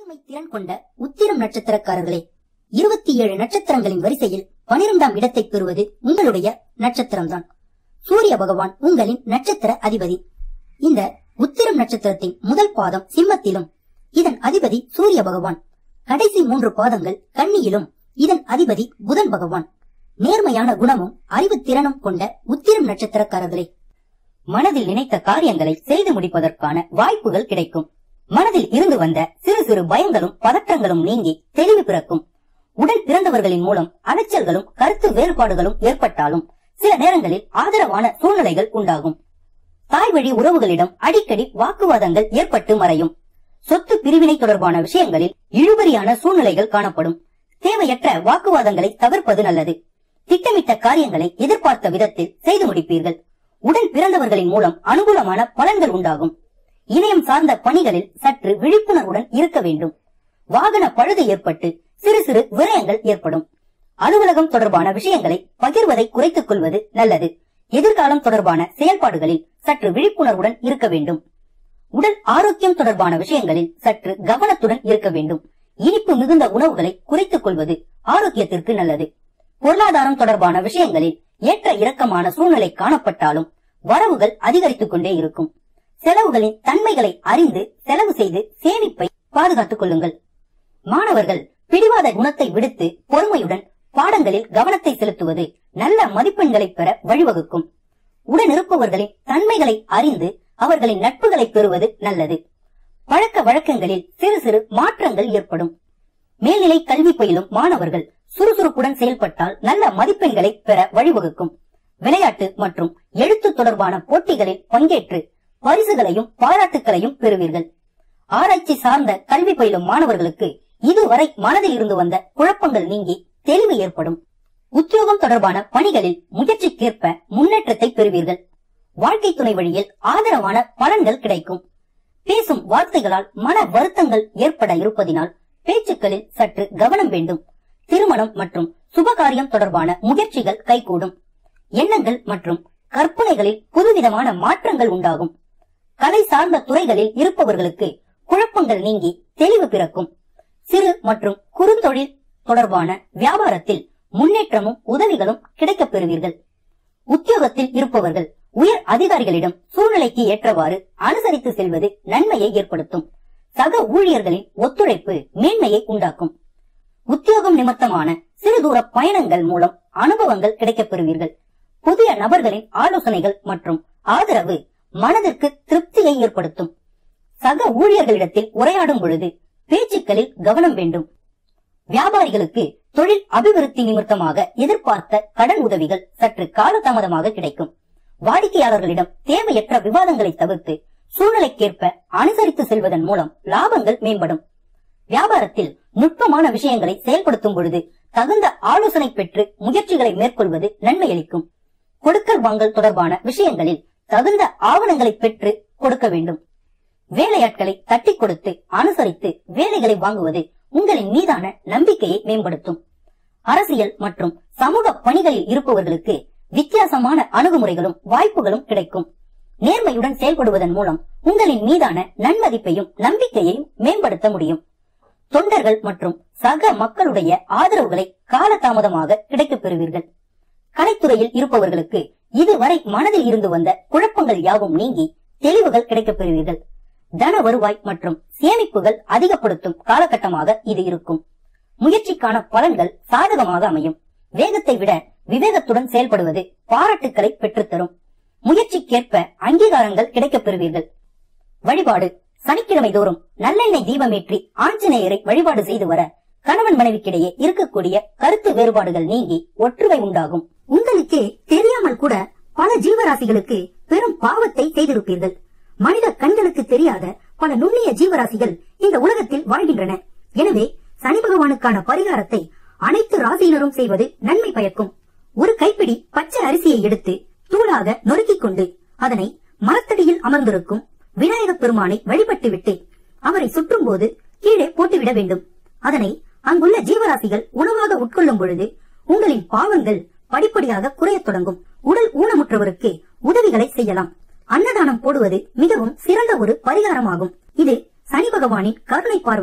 ஆளுமை திறன் கொண்ட உத்திரம் நட்சத்திரக்காரர்களே இருபத்தி ஏழு நட்சத்திரங்களின் வரிசையில் பனிரெண்டாம் இடத்தை பெறுவது உங்களுடைய நட்சத்திரம்தான் சூரிய பகவான் உங்களின் நட்சத்திர அதிபதி இந்த உத்திரம் நட்சத்திரத்தின் முதல் பாதம் சிம்மத்திலும் இதன் அதிபதி சூரிய பகவான் கடைசி மூன்று பாதங்கள் கன்னியிலும் இதன் அதிபதி புதன் பகவான் நேர்மையான குணமும் அறிவுத்திறனும் கொண்ட உத்திரம் நட்சத்திரக்காரர்களே மனதில் நினைத்த காரியங்களை செய்து முடிப்பதற்கான வாய்ப்புகள் கிடைக்கும் மனதில் இருந்து வந்த சிறு சிறு பயங்களும் பதற்றங்களும் நீங்கி தெளிவு பிறக்கும் உடன் பிறந்தவர்களின் மூலம் அலைச்சல்களும் கருத்து வேறுபாடுகளும் ஏற்பட்டாலும் சில நேரங்களில் ஆதரவான சூழ்நிலைகள் உண்டாகும் தாய் வழி உறவுகளிடம் அடிக்கடி வாக்குவாதங்கள் ஏற்பட்டு மறையும் சொத்து பிரிவினை தொடர்பான விஷயங்களில் இழுபறியான சூழ்நிலைகள் காணப்படும் தேவையற்ற வாக்குவாதங்களை தவிர்ப்பது நல்லது திட்டமிட்ட காரியங்களை எதிர்பார்த்த விதத்தில் செய்து முடிப்பீர்கள் உடன் பிறந்தவர்களின் மூலம் அனுகூலமான பலன்கள் உண்டாகும் இணையம் சார்ந்த பணிகளில் சற்று விழிப்புணர்வுடன் இருக்க வேண்டும் வாகன பழுது ஏற்பட்டு சிறு சிறு விரயங்கள் ஏற்படும் அலுவலகம் தொடர்பான விஷயங்களை பகிர்வதை குறைத்துக் கொள்வது நல்லது எதிர்காலம் தொடர்பான செயல்பாடுகளில் சற்று விழிப்புணர்வுடன் இருக்க வேண்டும் உடல் ஆரோக்கியம் தொடர்பான விஷயங்களில் சற்று கவனத்துடன் இருக்க வேண்டும் இனிப்பு மிகுந்த உணவுகளை குறைத்துக் கொள்வது ஆரோக்கியத்திற்கு நல்லது பொருளாதாரம் தொடர்பான விஷயங்களில் ஏற்ற இறக்கமான சூழ்நிலை காணப்பட்டாலும் வரவுகள் அதிகரித்துக் கொண்டே இருக்கும் செலவுகளின் தன்மைகளை அறிந்து செலவு செய்து சேமிப்பை பாதுகாத்துக் கொள்ளுங்கள் மாணவர்கள் பிடிவாத குணத்தை விடுத்து பொறுமையுடன் பாடங்களில் கவனத்தை செலுத்துவது நல்ல மதிப்பெண்களை பெற வழிவகுக்கும் உடனிருப்பவர்களின் தன்மைகளை அறிந்து அவர்களின் நட்புகளை பெறுவது நல்லது பழக்க வழக்கங்களில் சிறு சிறு மாற்றங்கள் ஏற்படும் மேல்நிலை கல்வி பயிலும் மாணவர்கள் சுறுசுறுப்புடன் செயல்பட்டால் நல்ல மதிப்பெண்களை பெற வழிவகுக்கும் விளையாட்டு மற்றும் எழுத்து தொடர்பான போட்டிகளில் பங்கேற்று பரிசுகளையும் பாராட்டுகளையும் பெறுவீர்கள் ஆராய்ச்சி சார்ந்த கல்வி பயிலும் மாணவர்களுக்கு இதுவரை மனதில் இருந்து வந்த குழப்பங்கள் நீங்கி தெளிவு ஏற்படும் உத்தியோகம் தொடர்பான பணிகளில் முயற்சிக்கேற்ப முன்னேற்றத்தை பெறுவீர்கள் வாழ்க்கை துணை வழியில் ஆதரவான பலன்கள் கிடைக்கும் பேசும் வார்த்தைகளால் மன வருத்தங்கள் ஏற்பட இருப்பதினால் பேச்சுக்களில் சற்று கவனம் வேண்டும் திருமணம் மற்றும் சுபகாரியம் தொடர்பான முயற்சிகள் கைகூடும் எண்ணங்கள் மற்றும் கற்பனைகளில் புதுவிதமான மாற்றங்கள் உண்டாகும் கலை சார்ந்த துறைகளில் இருப்பவர்களுக்கு குழப்பங்கள் நீங்கி தெளிவு பிறக்கும் சிறு மற்றும் குறுந்தொழில் தொடர்பான வியாபாரத்தில் முன்னேற்றமும் உதவிகளும் கிடைக்கப் பெறுவீர்கள் உத்தியோகத்தில் இருப்பவர்கள் உயர் அதிகாரிகளிடம் சூழ்நிலைக்கு ஏற்றவாறு அனுசரித்து செல்வது நன்மையை ஏற்படுத்தும் சக ஊழியர்களின் ஒத்துழைப்பு மேன்மையை உண்டாக்கும் உத்தியோகம் நிமித்தமான சிறு தூர பயணங்கள் மூலம் அனுபவங்கள் கிடைக்கப் பெறுவீர்கள் புதிய நபர்களின் ஆலோசனைகள் மற்றும் ஆதரவு மனதிற்கு திருப்தியை ஏற்படுத்தும் சக ஊழியர்களிடத்தில் உரையாடும் பொழுது பேச்சுக்களில் கவனம் வேண்டும் வியாபாரிகளுக்கு தொழில் அபிவிருத்தி நிமித்தமாக எதிர்பார்த்த கடன் உதவிகள் சற்று காலதாமதமாக கிடைக்கும் வாடிக்கையாளர்களிடம் தேவையற்ற விவாதங்களை தவிர்த்து சூழ்நிலைக்கேற்ப அனுசரித்து செல்வதன் மூலம் லாபங்கள் மேம்படும் வியாபாரத்தில் நுட்பமான விஷயங்களை செயல்படுத்தும் பொழுது தகுந்த ஆலோசனை பெற்று முயற்சிகளை மேற்கொள்வது நன்மையளிக்கும் கொடுக்கல் வாங்கல் தொடர்பான விஷயங்களில் தகுந்த ஆவணங்களை பெற்று கொடுக்க வேண்டும் வேலையாட்களை தட்டி கொடுத்து அனுசரித்து வேலைகளை வாங்குவது உங்களின் மீதான நம்பிக்கையை மேம்படுத்தும் அரசியல் மற்றும் சமூக பணிகளில் இருப்பவர்களுக்கு வித்தியாசமான அணுகுமுறைகளும் வாய்ப்புகளும் கிடைக்கும் நேர்மையுடன் செயல்படுவதன் மூலம் உங்களின் மீதான நன்மதிப்பையும் நம்பிக்கையையும் மேம்படுத்த முடியும் தொண்டர்கள் மற்றும் சக மக்களுடைய ஆதரவுகளை காலதாமதமாக கிடைக்கப் பெறுவீர்கள் கலைத்துறையில் இருப்பவர்களுக்கு இதுவரை மனதில் இருந்து வந்த குழப்பங்கள் யாவும் நீங்கி தெளிவுகள் கிடைக்கப் பெறுவீர்கள் தன வருவாய் மற்றும் சேமிப்புகள் அதிகப்படுத்தும் காலகட்டமாக இது இருக்கும் முயற்சிக்கான பலன்கள் சாதகமாக அமையும் வேகத்தை விட விவேகத்துடன் செயல்படுவது பாராட்டுக்களை பெற்றுத்தரும் முயற்சிக்கேற்ப அங்கீகாரங்கள் கிடைக்கப் பெறுவீர்கள் வழிபாடு சனிக்கிழமை தோறும் நல்லெண்ணெய் தீபமேற்றி ஆஞ்சநேயரை வழிபாடு செய்து வர கணவன் மனைவிக்கிடையே இருக்கக்கூடிய கருத்து வேறுபாடுகள் நீங்கி ஒற்றுமை உண்டாகும் உங்களுக்கே தெரியாமல் கூட பல ஜீவராசிகளுக்கு பெரும் பாவத்தை செய்திருப்பீர்கள் மனித கண்களுக்கு தெரியாத பல நுண்ணிய ஜீவராசிகள் இந்த உலகத்தில் வாழ்கின்றன எனவே சனி பகவானுக்கான பரிகாரத்தை அனைத்து ராசியினரும் செய்வது நன்மை பயக்கும் ஒரு கைப்பிடி பச்சை அரிசியை எடுத்து தூளாக நொறுக்கிக் கொண்டு அதனை மரத்தடியில் அமர்ந்திருக்கும் விநாயகப் பெருமானை வழிபட்டுவிட்டு அவரை சுற்றும் போது கீழே போட்டுவிட வேண்டும் அதனை அங்குள்ள ஜீவராசிகள் உணவாக உட்கொள்ளும் பொழுது உங்களின் பாவங்கள் படிப்படியாக குறையத் தொடங்கும் உடல் ஊனமுற்றவருக்கு உதவிகளை செய்யலாம் அன்னதானம் போடுவது மிகவும் சிறந்த ஒரு பரிகாரமாகும் இது சனி பகவானின் கருணை பார்வையை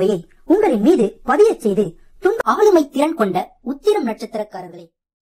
உங்களின் மீது பதியச் செய்து துன்ப ஆளுமை திறன் கொண்ட உத்திரம் நட்சத்திரக்காரர்களே